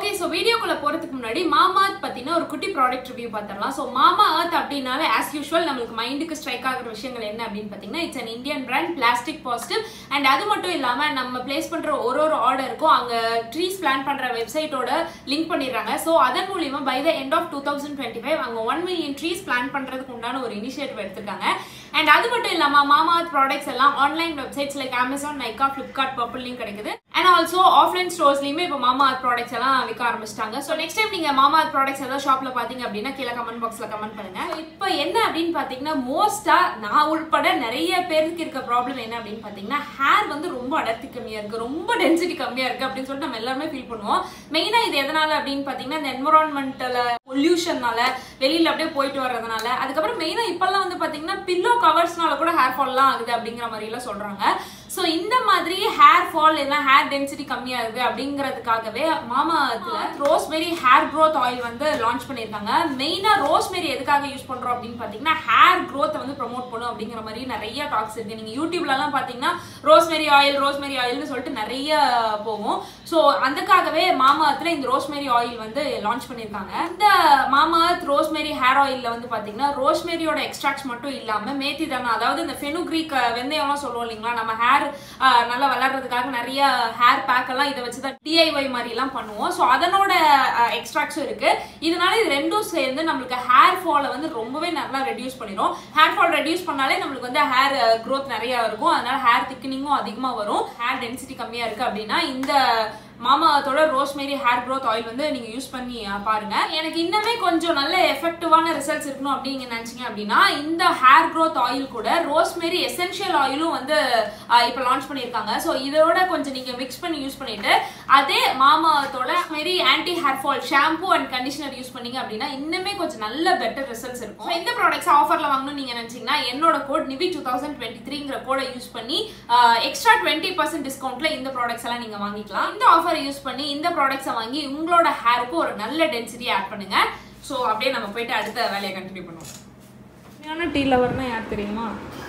okay so வீடியோக்குள்ள போறதுக்கு முன்னாடி மாமா அர்த் பத்தின ஒரு குட்டி ப்ராடக்ட் ரிவ்யூ பார்த்துடலாம் ஸோ மாமா அர்த் அப்படின்னாலே ஆஸ் யூஷுவல் நம்மளுக்கு மைண்டுக்கு ஸ்ட்ரைக் ஆகிற விஷயங்கள் என்ன அப்படின்னு பார்த்தீங்கன்னா it's an Indian brand plastic positive and அது மட்டும் இல்லாம நம்ம பிளேஸ் பண்ற ஒரு ஒரு ஆர்டருக்கும் அங்க ட்ரீஸ் பிளான் பண்ற வெப்சைட்டோட லிங்க் பண்ணிடுறாங்க ஸோ அதன் மூலியமா by the end of two thousand twenty five அங்க ஒன் மில்லியன் ட்ரீஸ் பிளான் பண்றதுக்கு உண்டான ஒரு இனிஷியேட்டிவ் எடுத்திருக்காங்க அண்ட் அது மட்டும் இல்லாம மாமா அர்த் ப்ராடக்ட்ஸ் எல்லாம் online websites like Amazon Nykaa Flipkart பர்பிள்லையும் கிடைக்குது அண்ட் ஆல்சோ ஆஃப்லைன் ஸ்டோர்ஸ்லயுமே இப்போ மாமா அர்த் ப்ராடக்ட்ஸ் எல்லாம் விற்க ஆரம்பிச்சிட்டாங்க ஸோ நெக்ஸ்ட் டைம் நீங்க மாமா அர்த் ப்ராடக்ட்ஸ் ஏதாவது ஷாப்ல பாத்தீங்க அப்படின்னா கீழே கமெண்ட் பாக்ஸ்ல கமெண்ட் பண்ணுங்க இப்போ என்ன அப்படின்னு பாத்தீங்கன்னா மோஸ்டா நான் உள்பட நிறைய பேருக்கு இருக்க ப்ராப்ளம் என்ன அப்படின்னு பாத்தீங்கன்னா ஹேர் வந்து ரொம்ப அடர்த்தி கம்மியா இருக்கு ரொம்ப டென்சிட்டி கம்மியா இருக்கு அப்படின்னு சொல்லிட்டு நம்ம எல்லாருமே ஃபீல் பண்ணுவோம் மெயினா இது எதனால அப்படின்னு பாத்தீங்கன்னா இந்த என்வரான்மெண்டல பொல்யூஷன்னால வெளியில அப்படியே போயிட்டு வர்றதுனால அதுக்கப்புறம் மெயினா இப்பெல்லாம் வந்து பாத்தீங்கன்னா பில்லோ கவர்ஸ்னால கூட ஹேர் ஃபால்லாம் ஆகுது அப்படிங்கிற மாதிரி எல்லாம் சொல்றாங்க ஸோ இந்த மாதிரி ஹேர் ஃபால் இல்லைன்னா ஹேர் டென்சிட்டி கம்மியா இருக்கு அப்படிங்கிறதுக்காகவே மாமா ரோஸ்மெரி ஹேர் க்ரோத் ஆயில் வந்து லான்ச் பண்ணியிருக்காங்க மெயினா ரோஸ்மெரி எதுக்காக யூஸ் பண்றோம் அப்படின்னு பாத்தீங்கன்னா ஹேர் க்ரோத்தை வந்து ப்ரொமோட் பண்ணும் அப்படிங்கிற மாதிரி நிறைய டாக்ஸ் இருக்கு நீங்க யூடியூப்ல எல்லாம் பாத்தீங்கன்னா ரோஸ்மெரி ஆயில் ரோஸ்மெரி ஆயில்னு சொல்லிட்டு நிறைய போகும் ஸோ அதுக்காகவே மாமா அர்த்ல இந்த ரோஸ்மெரி ஆயில் வந்து லான்ச் பண்ணியிருக்காங்க இந்த மாமா அர்த் ரோஸ்மெரி ஹேர் ஆயில்ல வந்து பாத்தீங்கன்னா ரோஸ்மெரியோட எக்ஸ்ட்ராக்ட்ஸ் மட்டும் இல்லாம மேத்தி தானே அதாவது இந்த ஃபெனுக்ரீக் வெந்தயம்லாம் சொல்லுவோம் இல்லைங்களா நம்ம ஹேர் நல்லா வளர்றதுக்காக நிறைய ஹேர் பேக் எல்லாம் இதை வச்சு தான் டிஐஒய் மாதிரி எல்லாம் பண்ணுவோம் ஸோ அதனோட எக்ஸ்ட்ராக்ட்ஸும் இருக்கு இதனால இது ரெண்டும் சேர்ந்து நம்மளுக்கு ஹேர் ஃபாலை வந்து ரொம்பவே நல்லா ரெடியூஸ் பண்ணிடும் ஹேர் ஃபால் ரெடியூஸ் பண்ணாலே நம்மளுக்கு வந்து ஹேர் க்ரோத் நிறைய இருக்கும் அதனால ஹேர் திக்னிங்கும் அதிகமாக வரும் ஹேர் டென்சிட்டி கம்மியா இருக்கு அப்படின்னா இந்த மாமாத்தோட ரோஸ்மேரி ஹேர் க்ரோத் ஆயில் வந்து நீங்க யூஸ் பண்ணி பாருங்க எனக்கு இன்னுமே கொஞ்சம் நல்ல எஃபெக்டிவான ரிசல்ட்ஸ் இருக்கணும் அப்படின்னு நினைச்சீங்க அப்படின்னா இந்த ஹேர் க்ரோத் ஆயில் கூட ரோஸ்மேரி எசென்ஷியல் ஆயிலும் வந்து இப்போ லான்ச் பண்ணியிருக்காங்க ஸோ இதோட கொஞ்சம் நீங்க மிக்ஸ் பண்ணி யூஸ் பண்ணிட்டு அதே மாமாத்தோட மாரி anti hair fall shampoo and conditioner use பண்ணீங்க அப்படின்னா இன்னுமே கொஞ்சம் நல்ல பெட்டர் ரிசல்ட்ஸ் இருக்கும் So, இந்த ப்ராடக்ட்ஸ் ஆஃபர்ல வாங்கணும்னு நீங்க நினைச்சீங்கன்னா என்னோட code Nivi two thousand twenty த்ரீங்கிற கோடை யூஸ் பண்ணி எக்ஸ்ட்ரா டுவெண்ட்டி பர்சன்ட் டிஸ்கவுண்ட்ல இந்த ப்ராடக்ட்ஸ் எல்லாம் நீங்க வாங்கிக்கலாம் இந்த ஆஃபர் யூஸ் பண்ணி இந்த ப்ராடக்ட்ஸை வாங்கி உங்களோட ஹேருக்கு ஒரு நல்ல டென்சிட்டி ஆட் பண்ணுங்க ஸோ அப்படியே நம்ம போயிட்டு அடுத்த வேலையை கண்டினியூ பண்ணுவோம் உண்மையான டீ லவர்னா யார் தெரியுமா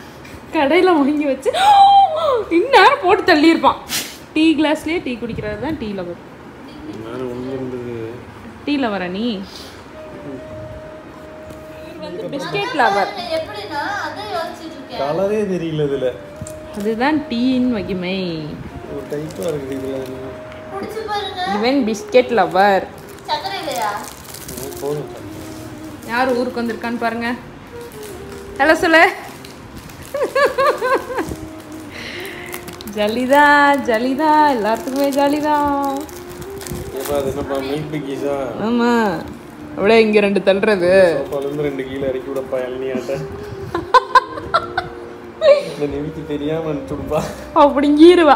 கடையில் வாங்கி வச்சு இந்நேரம் போட்டு தள்ளியிருப்பான் டீ கிளாஸ்லேயே டீ குடிக்கிறது தான் டீ லவர் நேரம் ஒன்று இருந்தது டீ லவரா நீ வந்து பிஸ்கெட் லவர் எப்படின்னா அதை யோசிச்சுட்டு இருக்கேன் கலரே தெரியல இதுல அதுதான் டீயின் மகிமை ஒரு டைப்பாக இருக்குது இதுல குடிச்சு பாருங்க இவன் பிஸ்கெட் லவர் சக்கரை இல்லையா ம், போதும் யார் ஊருக்கு வந்திருக்கான்னு பாருங்க ஹலோ சொல்லு ஜலிதா ஜலிதா எல்லாத்துக்குமே ஜாலிதான் ஏப்பா அது என்னப்பா மில்க் பிக்கிஸா ஆமா அப்படியே இங்க ரெண்டு தள்ளுறது சோஃபாலேருந்து ரெண்டு கீழே இறக்கி விடப்பா இளநியாட்ட இந்த நிமித்தி தெரியாம அனுப்பிச்சுடுப்பா அப்படிங்கிருவா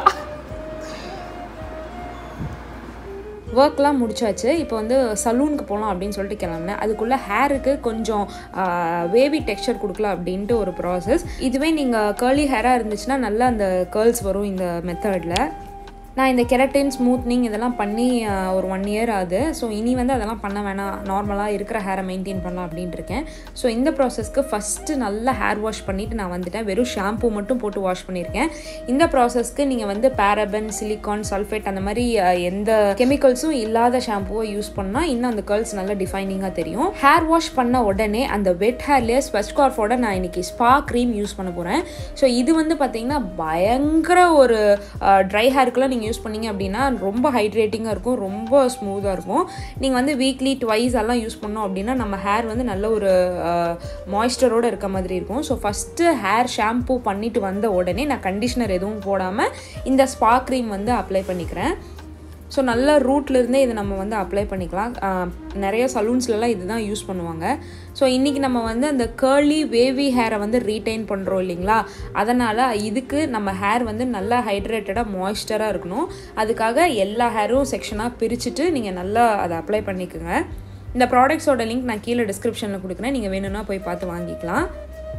ஒர்க்லாம் முடிச்சாச்சு இப்போ வந்து சலூனுக்கு போகலாம் அப்படின்னு சொல்லிட்டு கிளம்புனேன் அதுக்குள்ளே ஹேருக்கு கொஞ்சம் வேவி டெக்ஸ்சர் கொடுக்கலாம் அப்படின்ட்டு ஒரு ப்ராசஸ் இதுவே நீங்கள் கேர்லி ஹேராக இருந்துச்சுன்னா நல்லா அந்த கேர்ள்ஸ் வரும் இந்த மெத்தடில் நான் இந்த கெரட்டின் ஸ்மூத்னிங் இதெல்லாம் பண்ணி ஆஹ், ஒரு ஒன் இயர் ஆகுது ஸோ இனி வந்து அதெல்லாம் பண்ண வேணாம் நார்மலாக இருக்கிற ஹேரை மெயின்டைன் பண்ணலாம் அப்படின்ட்டு இருக்கேன் ஸோ இந்த ப்ராசஸ்க்கு ஃபஸ்ட்டு நல்லா ஹேர் வாஷ் பண்ணிவிட்டு நான் வந்துட்டேன் வெறும் ஷாம்பு மட்டும் போட்டு வாஷ் பண்ணியிருக்கேன் இந்த ப்ராசஸ்க்கு நீங்கள் வந்து பேரபன் சிலிகான் சல்ஃபேட் அந்த மாதிரி ஆஹ், எந்த கெமிக்கல்ஸும் இல்லாத ஷாம்புவை யூஸ் பண்ணால் இன்னும் அந்த கேர்ள்ஸ் நல்லா டிஃபைனிங்காக தெரியும் ஹேர் வாஷ் பண்ண உடனே அந்த வெட் ஹேர்லேயே ஸ்வெச் கார்ஃபோட நான் இன்னைக்கு ஸ்பா க்ரீம் யூஸ் பண்ண போகிறேன் ஸோ இது வந்து பார்த்தீங்கன்னா பயங்கர ஒரு ட்ரை ஹேருக்குலாம் நீங்கள் யூஸ் பண்ணீங்க அப்படின்னா ரொம்ப ஹைட்ரேட்டிங்காக இருக்கும் ரொம்ப ஸ்மூத்தாக இருக்கும் நீங்கள் வந்து வீக்லி ட்வைஸ் எல்லாம் யூஸ் பண்ணோம் அப்படின்னா நம்ம ஹேர் வந்து நல்ல ஒரு மாய்ஸ்டரோடு இருக்க மாதிரி இருக்கும் ஸோ ஃபஸ்ட்டு ஹேர் ஷாம்பூ பண்ணிட்டு வந்த உடனே நான் கண்டிஷனர் எதுவும் போடாமல் இந்த ஸ்பா க்ரீம் வந்து அப்ளை பண்ணிக்கிறேன் ஸோ நல்ல ரூட்லேருந்தே இதை நம்ம வந்து அப்ளை பண்ணிக்கலாம் ஆஹ் நிறைய சலூன்ஸ்லலாம் இதுதான் யூஸ் பண்ணுவாங்க ஸோ இன்றைக்கி நம்ம வந்து அந்த கேர்லி வேவி ஹேரை வந்து ரீட்டைன் பண்ணுறோம் இல்லைங்களா அதனால் இதுக்கு நம்ம ஹேர் வந்து நல்லா ஹைட்ரேட்டடாக மாய்ஸ்டராக இருக்கணும் அதுக்காக எல்லா ஹேரும் செக்ஷனாக பிரிச்சுட்டு நீங்கள் நல்லா அதை அப்ளை பண்ணிக்கோங்க இந்த ப்ராடக்ட்ஸோட லிங்க் நான் கீழே டிஸ்கிரிப்ஷனில் கொடுக்குறேன் நீங்கள் வேணும்னா போய் பார்த்து வாங்கிக்கலாம்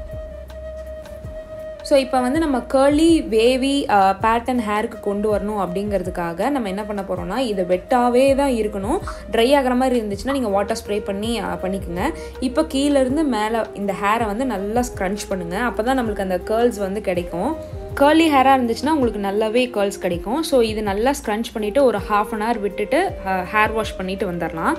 ஸோ இப்போ வந்து நம்ம கேர்லி வேவி பேட்டர்ன் ஹேருக்கு கொண்டு வரணும் அப்படிங்கிறதுக்காக நம்ம என்ன பண்ண போகிறோம்னா இது வெட்டாவே தான் இருக்கணும் ட்ரை ஆகிற மாதிரி இருந்துச்சுன்னா நீங்கள் வாட்டர் ஸ்ப்ரே பண்ணி அஹ், பண்ணிக்கோங்க இப்போ கீழேருந்து மேலே இந்த ஹேரை வந்து நல்லா ஸ்க்ரன்ச் பண்ணுங்கள் அப்போ தான் நம்மளுக்கு அந்த கேர்ள்ஸ் வந்து கிடைக்கும் கேர்லி ஹேராக இருந்துச்சுன்னா உங்களுக்கு நல்லாவே கேர்ள்ஸ் கிடைக்கும் ஸோ இது நல்லா ஸ்க்ரன்ச் பண்ணிவிட்டு ஒரு ஹாஃப் அன் ஹவர் விட்டுட்டு ஹேர் வாஷ் பண்ணிவிட்டு வந்துடலாம்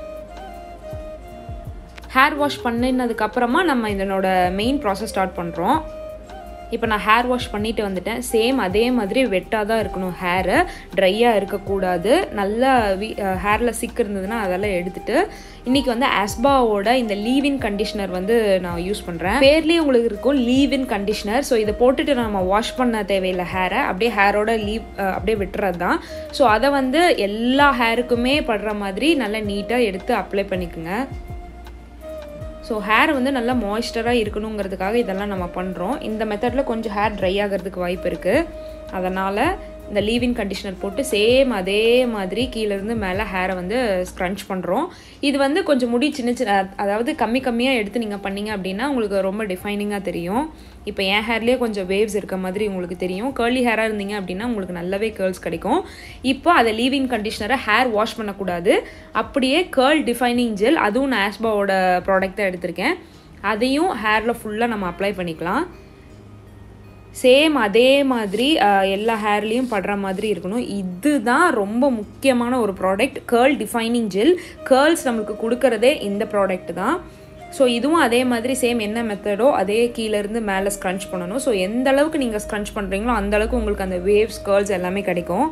ஹேர் வாஷ் பண்ணினதுக்கப்புறமா நம்ம இதனோட மெயின் ப்ராசஸ் ஸ்டார்ட் பண்ணுறோம் இப்போ நான் ஹேர் வாஷ் பண்ணிட்டு வந்துட்டேன் சேம் அதே மாதிரி வெட்டாக தான் இருக்கணும் ஹேரு ட்ரையாக இருக்கக்கூடாது நல்லா வி ஹேரில் சிக் இருந்ததுன்னா அதெல்லாம் எடுத்துட்டு இன்றைக்கி வந்து ஆஸ்பாவோட இந்த லீவின் கண்டிஷனர் வந்து நான் யூஸ் பண்ணுறேன் பேர்லேயே உங்களுக்கு இருக்கும் லீவின் கண்டிஷனர் ஸோ இதை போட்டுட்டு நம்ம வாஷ் பண்ண தேவையில்லை ஹேரை அப்படியே ஹேரோட லீவ் அப்படியே விட்டுறது தான் ஸோ அதை வந்து எல்லா ஹேருக்குமே படுற மாதிரி நல்லா நீட்டாக எடுத்து அப்ளை பண்ணிக்கோங்க ஸோ ஹேர் வந்து நல்லா மாய்ஸ்டராக இருக்கணுங்கிறதுக்காக இதெல்லாம் நம்ம பண்ணுறோம் இந்த மெத்தடில் கொஞ்சம் ஹேர் ட்ரை ஆகிறதுக்கு வாய்ப்பு இருக்குது அதனால் இந்த லீவின் கண்டிஷனர் போட்டு சேம் அதே மாதிரி கீழேருந்து மேலே ஹேரை வந்து ஸ்க்ரன்ச் பண்ணுறோம் இது வந்து கொஞ்சம் முடி சின்ன சின்ன அதாவது கம்மி கம்மியாக எடுத்து நீங்கள் பண்ணீங்க அப்படின்னா உங்களுக்கு ரொம்ப டிஃபைனிங்காக தெரியும் இப்போ என் ஹேர்லேயே கொஞ்சம் வேவ்ஸ் இருக்க மாதிரி உங்களுக்கு தெரியும் கேர்லி ஹேராக இருந்தீங்க அப்படின்னா உங்களுக்கு நல்லாவே கேர்ள்ஸ் கிடைக்கும் இப்போ அதை லீவிங் கண்டிஷனரை ஹேர் வாஷ் பண்ணக்கூடாது அப்படியே கேர்ள் டிஃபைனிங் ஜெல் அதுவும் நான் ஆஸ்பாவோட ப்ராடக்ட் தான் எடுத்திருக்கேன் அதையும் ஹேரில் ஃபுல்லாக நம்ம அப்ளை பண்ணிக்கலாம் சேம் அதே மாதிரி அஹ், எல்லா ஹேர்லேயும் படுற மாதிரி இருக்கணும் இதுதான் ரொம்ப முக்கியமான ஒரு product curl defining gel curls நம்மளுக்கு கொடுக்கறதே இந்த ப்ராடக்ட் தான் ஸோ இதுவும் அதே மாதிரி சேம் என்ன மெத்தடோ அதே கீழேருந்து மேலே ஸ்க்ரன்ச் பண்ணணும் ஸோ எந்த அளவுக்கு நீங்கள் ஸ்க்ரன்ச் பண்ணுறீங்களோ அந்த அளவுக்கு உங்களுக்கு அந்த வேவ்ஸ் கேர்ள்ஸ் எல்லாமே கிடைக்கும்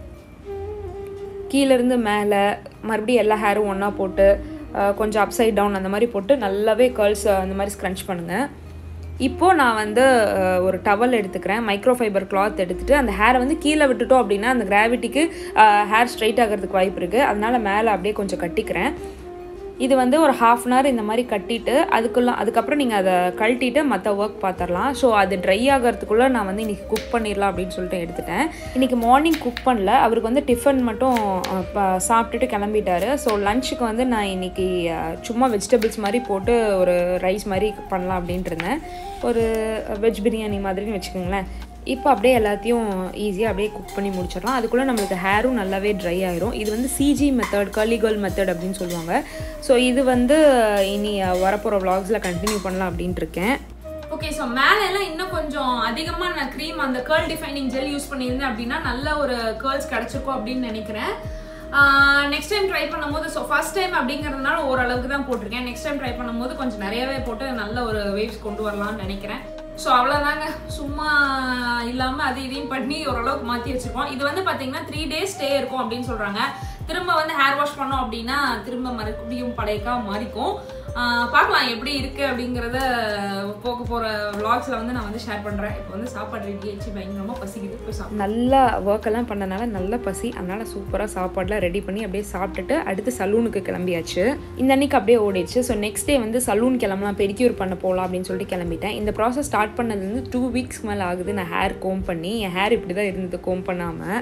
கீழேருந்து மேலே மறுபடியும் எல்லா ஹேரும் ஒன்றா போட்டு அஹ், கொஞ்சம் அப்சைட் டவுன் அந்த மாதிரி போட்டு நல்லாவே கேர்ள்ஸ் அந்த மாதிரி ஸ்க்ரன்ச் பண்ணுங்கள் இப்போது நான் வந்து அஹ், ஒரு டவல் எடுத்துக்கிறேன் மைக்ரோ ஃபைபர் கிளாத் எடுத்துட்டு அந்த ஹேரை வந்து கீழே விட்டுட்டோம் அப்படின்னா அந்த கிராவிட்டிக்கு ஹேர் ஸ்ட்ரைட் ஆகிறதுக்கு வாய்ப்பு இருக்குது அதனால மேலே அப்படியே கொஞ்சம் கட்டிக்கிறேன் இது வந்து ஒரு ஹாஃப் அன் ஹவர் இந்த மாதிரி கட்டிட்டு அதுக்குள்ள அதுக்கப்புறம் நீங்கள் அதை கழட்டிட்டு மற்ற ஒர்க் பார்த்துடலாம் ஸோ அது ட்ரை ஆகிறதுக்குள்ளே நான் வந்து இன்றைக்கி குக் பண்ணிடலாம் அப்படின்னு சொல்லிட்டு எடுத்துட்டேன் இன்றைக்கி மார்னிங் குக் பண்ணல அவருக்கு வந்து டிஃபன் மட்டும் அஹ், ப- சாப்பிட்டுட்டு கிளம்பிட்டாரு ஸோ லஞ்சுக்கு வந்து நான் இன்றைக்கி சும்மா வெஜிடபிள்ஸ் மாதிரி போட்டு ஒரு ரைஸ் மாதிரி பண்ணலாம் அப்படின்ட்டு இருந்தேன் ஒரு வெஜ் பிரியாணி மாதிரின்னு வச்சுக்கோங்களேன் இப்போ அப்படியே எல்லாத்தையும் ஈஸியாக அப்படியே குக் பண்ணி முடிச்சிடலாம் அதுக்குள்ளே நம்மளுக்கு ஹேரும் நல்லாவே ட்ரை ஆயிரும் இது வந்து CG method curly girl method அப்படின்னு சொல்லுவாங்க ஸோ இது வந்து இனி வரப்போகிற vlogsல கண்டினியூ பண்ணலாம் அப்படின்ட்டு இருக்கேன் ஓகே ஸோ மேலே எல்லாம் இன்னும் கொஞ்சம் அதிகமாக நான் க்ரீம் அந்த கேர்ள் டிஃபைனிங் ஜெல் யூஸ் பண்ணியிருந்தேன் அப்படின்னா நல்ல ஒரு கேர்ள்ஸ் கிடச்சிருக்கும் அப்படின்னு நினைக்கிறேன் நெக்ஸ்ட் டைம் ட்ரை பண்ணும்போது ஸோ ஃபர்ஸ்ட் டைம் அப்படிங்கிறதுனால ஓரளவுக்கு தான் போட்டிருக்கேன் நெக்ஸ்ட் டைம் ட்ரை பண்ணும்போது கொஞ்சம் நிறையவே போட்டு நல்ல ஒரு வேவ்ஸ் கொண்டு வரலாம்னு நினைக்கிறேன் ஸோ அவ்வளோதாங்க சும்மா இல்லாமல் அது இதையும் பண்ணி ஓரளவுக்கு மாற்றி வச்சிருக்கோம் இது வந்து பார்த்தீங்கன்னா த்ரீ டேஸ் ஸ்டே இருக்கும் அப்படின்னு சொல்கிறாங்க திரும்ப வந்து ஹேர் வாஷ் பண்ணோம் அப்படின்னா திரும்ப மறுபடியும் பழையக்கா மாறிக்கும் ஆஹ் பார்க்கலாம் எப்படி இருக்கு அப்படிங்கிறத போக போகிற vlogsல வந்து நான் வந்து ஷேர் பண்ணுறேன் இப்போ வந்து சாப்பாடு ரெடி ஆயிடுச்சு பயங்கரமாக பசிக்குது போய் சாப்பிட நல்லா ஒர்க் எல்லாம் பண்ணனால நல்ல பசி அதனால சூப்பராக சாப்பாடுலாம் ரெடி பண்ணி அப்படியே சாப்பிட்டுட்டு அடுத்து சலூனுக்கு கிளம்பியாச்சு இந்த அன்னைக்கு அப்படியே ஓடிடுச்சு ஸோ நெக்ஸ்ட் டே வந்து சலூன் கிளம்பலாம் பெடிக்யூர் பண்ண போகலாம் அப்படின்னு சொல்லிட்டு கிளம்பிட்டேன் இந்த ப்ராசஸ் ஸ்டார்ட் பண்ணது வந்து டூ வீக்ஸ்க்கு மேலே ஆகுது நான் ஹேர் கோம் பண்ணி என் ஹேர் இப்படி தான் இருந்தது கோம் பண்ணாமல்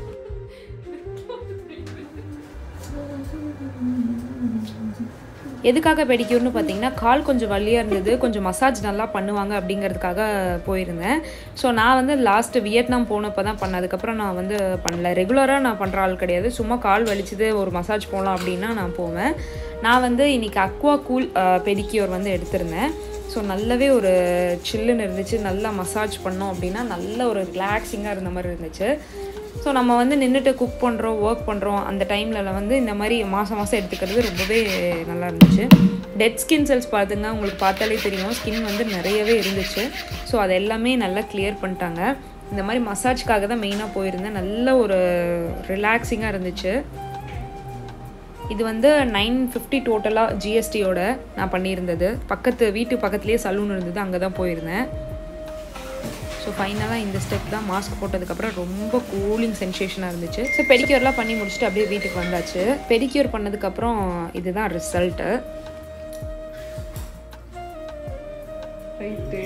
எதுக்காக பெடிக்யூர்னு பார்த்தீங்கன்னா கால் கொஞ்சம் வலியாக இருந்தது கொஞ்சம் மசாஜ் நல்லா பண்ணுவாங்க அப்படிங்கிறதுக்காக போயிருந்தேன் ஸோ நான் வந்து லாஸ்ட் வியட்நாம் போனப்போ தான் பண்ணேன் அதுக்கப்புறம் நான் வந்து பண்ணல ரெகுலராக நான் பண்ணுற ஆள் கிடையாது சும்மா கால் வலிச்சுது ஒரு மசாஜ் போகலாம் அப்படின்னா நான் போவேன் நான் வந்து இன்னைக்கு அக்வா கூல் பெடிக்யூர் வந்து எடுத்திருந்தேன் ஸோ நல்லாவே ஒரு சில்லுன்னு இருந்துச்சு நல்லா மசாஜ் பண்ணோம் அப்படின்னா நல்ல ஒரு ரிலாக்ஸிங்காக இருந்த மாதிரி இருந்துச்சு ஸோ நம்ம வந்து நின்றுட்டு குக் பண்ணுறோம் ஒர்க் பண்ணுறோம் அந்த டைமில் வந்து இந்த மாதிரி மாதம் மாதம் எடுத்துக்கிறது ரொம்பவே நல்லா இருந்துச்சு டெட் ஸ்கின் செல்ஸ் பார்த்துங்க உங்களுக்கு பார்த்தாலே தெரியும் ஸ்கின் வந்து நிறையவே இருந்துச்சு ஸோ அது எல்லாமே நல்லா கிளியர் பண்ணிட்டாங்க இந்த மாதிரி மசாஜ்க்காக தான் மெயினாக போயிருந்தேன் நல்ல ஒரு ரிலாக்ஸிங்காக இருந்துச்சு இது வந்து நைன் ஃபிஃப்டி டோட்டலாக ஜிஎஸ்டியோட நான் பண்ணியிருந்தது பக்கத்து வீட்டு பக்கத்துலேயே சலூன் இருந்தது அங்கே தான் போயிருந்தேன் ஸோ ஃபைனலாக இந்த ஸ்டெப் தான் மாஸ்க் போட்டதுக்கப்புறம் ரொம்ப கூலிங் சென்சேஷனாக இருந்துச்சு ஸோ பெடிக்யூர்லாம் பண்ணி முடிச்சுட்டு அப்படியே வீட்டுக்கு வந்தாச்சு பெடிக்யூர் பண்ணதுக்கப்புறம் இதுதான் ரிசல்ட்டு ரைட்டு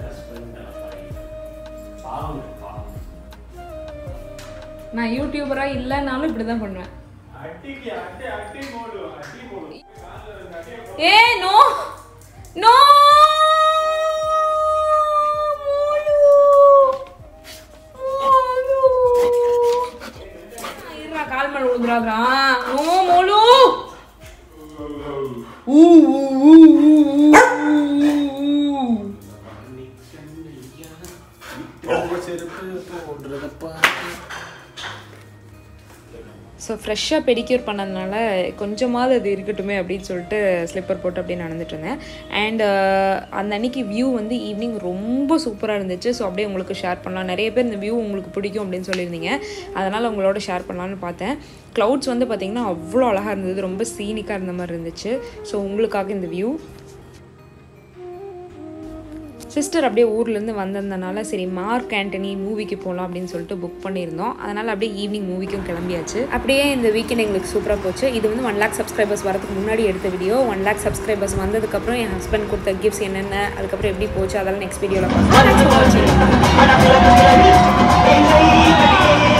நான் யூடியூபராக இல்லைனாலும் இப்படி தான் பண்ணுவேன் ஏ நோ நோ கால் மேல விழுந்துறாங்க நோ மோலு ஊ ஊ ஊ ஊ ஊ ஊ விடப்பா ஸோ ஃப்ரெஷ்ஷாக பெடிக்யூர் பண்ணதுனால கொஞ்சமாவது அது இருக்கட்டுமே அப்படின்னு சொல்லிட்டு ஸ்லிப்பர் போட்டு அப்படியே நடந்துட்டு இருந்தேன் அண்ட் அந்த அன்னைக்கு வியூ வந்து ஈவினிங் ரொம்ப சூப்பராக இருந்துச்சு ஸோ அப்படியே உங்களுக்கு ஷேர் பண்ணலாம் நிறைய பேர் இந்த வியூ உங்களுக்கு பிடிக்கும் அப்படின்னு சொல்லியிருந்தீங்க அதனால் உங்களோட ஷேர் பண்ணலான்னு பார்த்தேன் க்ளவுட்ஸ் வந்து பார்த்திங்கன்னா அவ்வளோ அழகாக இருந்தது ரொம்ப சீனிக்காக இருந்த மாதிரி இருந்துச்சு ஸோ உங்களுக்காக இந்த வியூ சிஸ்டர் அப்படியே ஊர்லேருந்து வந்திருந்தனால சரி மார்க் ஆண்டனி மூவிக்கு போகலாம் அப்படின்னு சொல்லிட்டு புக் பண்ணியிருந்தோம் அதனால் அப்படியே ஈவினிங் மூவிக்கும் கிளம்பியாச்சு அப்படியே இந்த வீக்கெண்ட் எங்களுக்கு சூப்பராக போச்சு இது வந்து ஒன் லேக் சப்ஸ்கிரைபர்ஸ் வரதுக்கு முன்னாடி எடுத்த வீடியோ ஒன் லேக் சப்ஸ்கிரைபர்ஸ் வந்ததுக்கப்புறம் என் ஹஸ்பண்ட் கொடுத்த கிஃப்ட்ஸ் என்னென்ன அதுக்கப்புறம் எப்படி போச்சு அதெல்லாம் நெக்ஸ்ட் வீடியோவில் பார்க்கலாம்